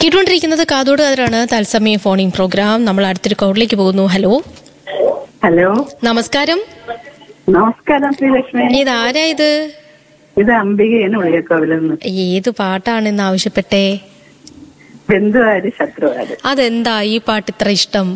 കേട്ടുകൊണ്ടിരിക്കുന്നത് കാതോട് കാതറാണ് തത്സമയ ഫോണിംഗ് പ്രോഗ്രാം നമ്മൾ അടുത്തൊരു കോളിലേക്ക് പോകുന്നു ഹലോ ഹലോ നമസ്കാരം നമസ്കാരം ശ്രീലക്ഷ്മി ഇതാരാ ഇത് ഇത് അംബികയാണ് വിളിയക്കോവിലെന്ന് ഏത് പാട്ടാണ് ഇന്ന് ആവശ്യപ്പെട്ടേ ബന്ധുവാര് ശത്രുവാര് അതെന്താ ഈ പാട്ട് ഇത്ര ഇഷ്ടം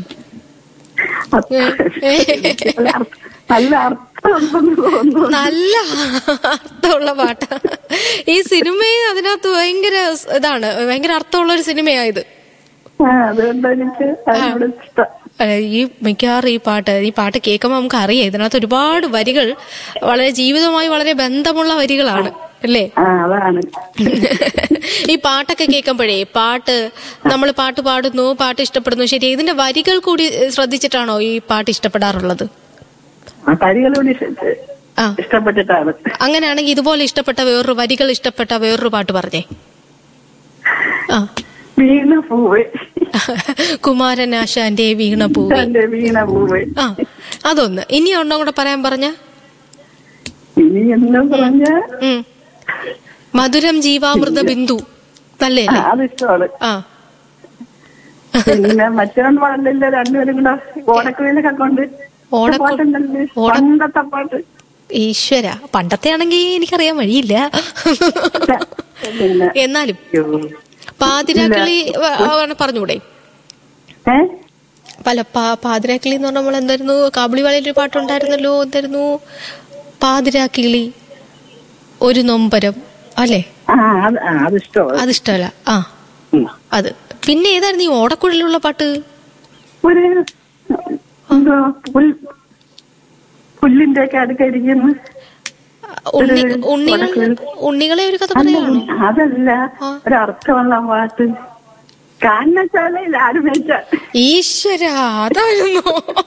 നല്ല അർത്ഥമുണ്ടെന്ന് തോന്നുന്നു നല്ല അർത്ഥമുള്ള പാട്ടാ ഈ സിനിമയെ അതിനകത്ത് ഭയങ്കര സ് ഇതാണ് ഭയങ്കര അർത്ഥമുള്ള ഒരു സിനിമയായത് ആ, അതുകൊണ്ട് എനിക്ക് അതിനോട് ഇഷ്ടം ഏഹ് ഈ മിക്കവാറും ഈ പാട്ട് ഈ പാട്ട് കേൾക്കുമ്പോൾ നമുക്ക് അറിയാം ഇതിനകത്ത് ഒരുപാട് വരികൾ വളരെ ജീവിതവുമായി വളരെ ബന്ധമുള്ള വരികളാണ് അല്ലേ ആ അതാണ് ഈ പാട്ടൊക്കെ കേൾക്കുമ്പോഴേ പാട്ട് നമ്മൾ പാട്ട് പാടുന്നു പാട്ട് ഇഷ്ടപ്പെടുന്നു ശരി ഇതിന്റെ വരികൾ കൂടി ശ്രദ്ധിച്ചിട്ടാണോ ഈ പാട്ട് ഇഷ്ടപ്പെടാറുള്ളത് ആ കരികളോട് ഇഷ്ട- ആ ഇഷ്ടപ്പെട്ടിട്ടാണ് അങ്ങനെയാണെങ്കിൽ ഇതുപോലെ ഇഷ്ടപ്പെട്ട വേറൊരു വരികൾ ഇഷ്ടപ്പെട്ട വേറൊരു പാട്ട് പറഞ്ഞേ ആ വീണ പൂവ് കുമാരനാശാന്റെ വീണ പൂവി എന്റെ വീണ പൂവ് ആ അതൊന്ന് ഇനി ഒന്നും കൂടെ പറയാൻ പറഞ്ഞ ഇനി എന്താ പറഞ്ഞ ഉം. മധുരം ജീവാമൃത ബിന്ദു നല്ലേ ആ, അത് ഇഷ്ടമാണ് ആ പിന്നെ മറ്റൊന്നും പാടില്ല രണ്ടുപേരും കൂടെ ഓടക്കുഴലൊക്കെ കൊണ്ട് ഓടക്കു- പാട്ടുണ്ടല്ലേ ഓട- പണ്ടത്തെ പാട്ട് ഈശ്വര പണ്ടത്തെ ആണെങ്കിൽ എനിക്കറിയാൻ വഴിയില്ല പിന്നെ എന്നാലും അയ്യോ. പാതിരാക്കിളി വ- ആ, പറഞ്ഞൂടെ ഏ പല പാ- പാതിരാക്കിളി എന്ന് പറഞ്ഞാൽ നമ്മൾ എന്തായിരുന്നു കാബിളിവാളയിൽ ഒരു പാട്ടുണ്ടായിരുന്നല്ലോ എന്തായിരുന്നു പാതിരാക്കിളി ഒരു നൊമ്പരം അല്ലേ ആ അത് ആ, അത് ഇഷ്ടമാണ് അതിഷ്ടമല്ല ആ ഉം. അത് പിന്നെ ഏതായിരുന്നു ഈ ഓടക്കുഴലുള്ള പാട്ട് ഒരു എന്തോ പുൽ പുല്ലിന്റെ ഒക്കെ അടുക്കരിക്കുന്നു ഉണ്ണി ഒരു ഉണ്ണികൾ ഓടക്കുഴൽ. ഉണ്ണികളെ ഒരു കഥ അല്ല പറയാണോ അതല്ല ആ. ഒരർത്ഥമുള്ള പാട്ട് കാരണച്ചാലയിൽ ആരും വെച്ച ഈശ്വര അതായിരുന്നു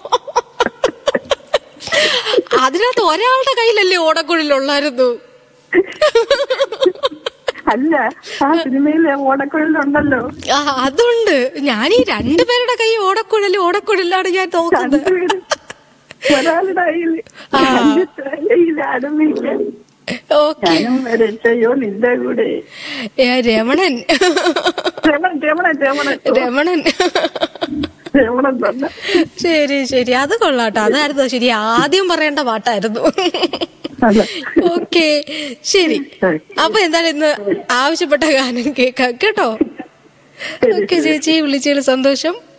അതിനകത്ത് ഒരാളുടെ കയ്യിലല്ലേ ഓടക്കുഴലുള്ളായിരുന്നു അല്ല ആ സിനിമയിലെ ഓടക്കുഴലുണ്ടല്ലോ ആ അതുണ്ട് ഞാൻ ഈ രണ്ടുപേരുടെ കൈ ഓടക്കുഴല് ഓടക്കുഴലാണ് ഞാൻ നോക്കുന്നത് രണ്ടുപേരും ഒരാളുടെ കയ്യിൽ ആ. കാരണച്ചാലയിൽ ആരും വെച്ച ഓക്കെ ഞാനും വരച്ചയോ നിന്റെ കൂടെ രമണൻ രമണൻ രമണൻ രമണൻ രമണൻ രമണൻ തന്നെ ശരി ശരി അത് കൊള്ളാട്ടോ അതായിരുന്നു ശരി ആദ്യം പറയേണ്ട പാട്ടായിരുന്നു അതെ ഓക്കെ ശരി അപ്പൊ എന്തായാലും ഇന്ന് ആവശ്യപ്പെട്ട ഗാനം കേൾക്കാം കേട്ടോ ഓക്കെ ചേച്ചി വിളിച്ചതിൽ സന്തോഷം